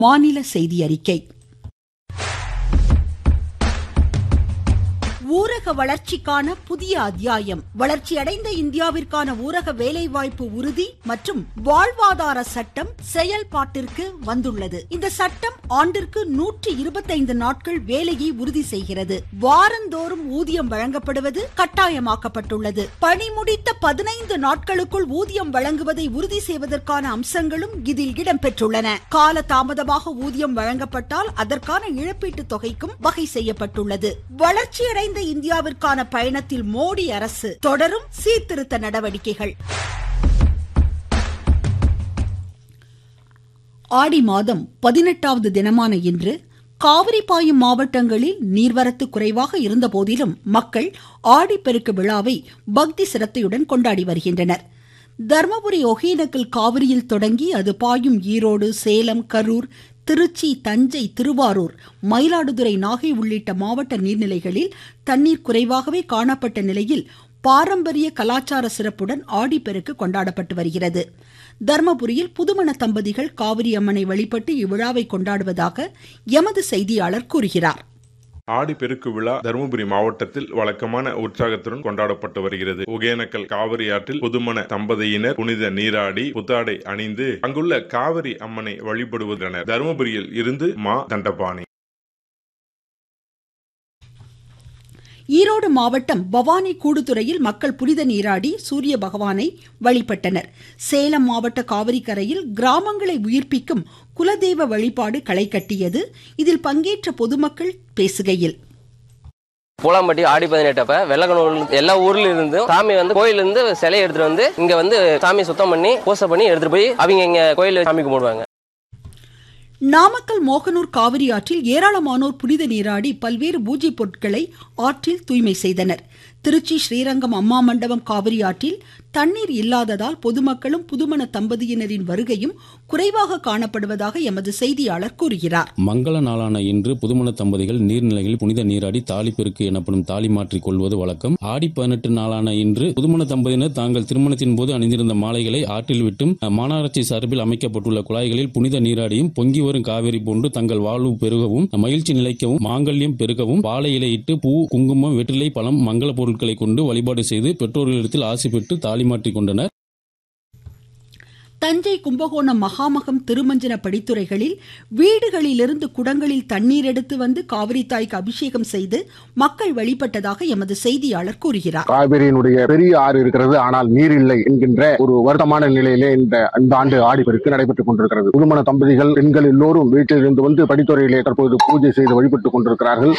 மாநில செய்தி அறிக்கை ஊரக வளர்ச்சிக்கான புதிய அத்தியாயம் வளர்ச்சியடைந்த இந்தியாவிற்கான ஊரக வேலைவாய்ப்பு உறுதி மற்றும் வாழ்வாதார சட்டம் செயல்பாட்டிற்கு வந்துள்ளது இந்த சட்டம் ஆண்டிற்கு நூற்றி இருபத்தைந்து நாட்கள் வேலையை உறுதி செய்கிறது வாரந்தோறும் ஊதியம் வழங்கப்படுவது கட்டாயமாக்கப்பட்டுள்ளது பணி முடித்த பதினைந்து நாட்களுக்குள் ஊதியம் வழங்குவதை உறுதி செய்வதற்கான அம்சங்களும் இதில் இடம்பெற்றுள்ளன கால தாமதமாக ஊதியம் வழங்கப்பட்டால் அதற்கான இழப்பீட்டுத் தொகைக்கும் வகை செய்யப்பட்டுள்ளது வளர்ச்சியடைந்த இந்தியாவிற்கான பயணத்தில் மோடி அரசு தொடரும் சீர்திருத்த நடவடிக்கைகள் ஆடி மாதம் பதினெட்டாவது தினமான இன்று காவிரி பாயும் மாவட்டங்களில் நீர்வரத்து குறைவாக இருந்த போதிலும் மக்கள் ஆடிப்பெருக்கு விழாவை பக்தி சிரத்தையுடன் கொண்டாடி வருகின்றனர் தர்மபுரி ஒகேனக்கல் காவிரியில் தொடங்கி அது பாயும் ஈரோடு சேலம் கரூர் திருச்சி தஞ்சை திருவாரூர் மயிலாடுதுறை நாகை உள்ளிட்ட மாவட்ட நீர்நிலைகளில் தண்ணீர் குறைவாகவே காணப்பட்ட நிலையில் பாரம்பரிய கலாச்சார சிறப்புடன் ஆடிப்பெருக்கு கொண்டாடப்பட்டு வருகிறது தர்மபுரியில் புதுமண தம்பதிகள் காவிரி அம்மனை வழிபட்டு இவ்விழாவை கொண்டாடுவதாக எமது செய்தியாளர் கூறுகிறார் ஆடி பெருக்கு விழா தருமபுரி மாவட்டத்தில் வழக்கமான உற்சாகத்துடன் கொண்டாடப்பட்டு வருகிறது ஒகேனக்கல் காவிரி ஆற்றில் புதுமண தம்பதியினர் புனித நீராடி புத்தாடை அணிந்து அங்குள்ள காவிரி அம்மனை வழிபடுவதென தருமபுரியில் இருந்து மா தண்டபாணி ஈரோடு மாவட்டம் பவானி கூடுதுறையில் மக்கள் புனித நீராடி சூரிய பகவானை வழிபட்டனர் சேலம் மாவட்ட காவிரி கரையில் கிராமங்களை உயிர்ப்பிக்கும் குலதெய்வ வழிபாடு களை கட்டியது இதில் பங்கேற்ற பொதுமக்கள் பேசுகையில் பூலாம்பட்டி ஆடி பதினெட்டப்ப வெள்ளக்கணூர் எல்லா ஊர்ல இருந்தும் சாமி வந்து கோயில இருந்து சிலையை எடுத்துட்டு வந்து இங்க வந்து சாமி சுத்தம் பண்ணி பூசை பண்ணி எடுத்துட்டு போய் அவங்க இங்க கோயில சாமி கும்பிடுவாங்க நாமக்கல் மோகனூர் காவிரி ஆற்றில் ஏராளமானோர் புனித நீராடி பல்வேறு பூஜை பொருட்களை ஆற்றில் தூய்மை செய்தனர் திருச்சி ஸ்ரீரங்கம் அம்மா மண்டபம் காவிரி ஆற்றில் தண்ணீர் இல்லாததால் பொதுமக்களும் புதுமண தம்பதியினரின் வருகையும் குறைவாக காணப்படுவதாக எமது செய்தியாளர் கூறுகிறார் மங்கள நாளான இன்று புதுமண தம்பதிகள் நீர்நிலைகளில் புனித நீராடி தாலி பெருக்கு எனப்படும் தாலி மாற்றிக் கொள்வது வழக்கம் ஆடி பதினெட்டு நாளான இன்று புதுமண தம்பதியினர் தாங்கள் திருமணத்தின் போது அணிந்திருந்த மாலைகளை ஆற்றில் விட்டும் மாநகராட்சி சார்பில் அமைக்கப்பட்டுள்ள குழாய்களில் புனித நீராடியும் பொங்கி வரும் காவிரி போன்று தங்கள் வாழ்வு பெருகவும் மகிழ்ச்சி நிலைக்கவும் மாங்கல்யம் பெருகவும் வாழை இலையிட்டு பூ குங்குமம் வெற்றிலை பழம் மங்கள பொருட்களை கொண்டு வழிபாடு செய்து பெற்றோர்களிடத்தில் ஆசை பெற்று தாலி மாற்றிக் கொண்டனர் தஞ்சை கும்பகோணம் மகாமகம் திருமஞ்சன படித்துறைகளில் வீடுகளிலிருந்து குடங்களில் தண்ணீர் எடுத்து வந்து காவிரி தாய்க்கு அபிஷேகம் செய்து மக்கள் வழிபட்டதாக எமது செய்தியாளர் கூறுகிறார் காவிரியினுடைய பெரிய ஆறு இருக்கிறது ஆனால் நீர் இல்லை என்கின்ற ஒரு வருத்தமான நிலையிலே இந்த இந்த ஆண்டு ஆடிப்பெருக்கு நடைபெற்றுக் கொண்டிருக்கிறது புதுமண தம்பதிகள் பெண்கள் எல்லோரும் வீட்டிலிருந்து வந்து படித்துறையிலே தற்போது பூஜை செய்து வழிபட்டுக் கொண்டிருக்கிறார்கள்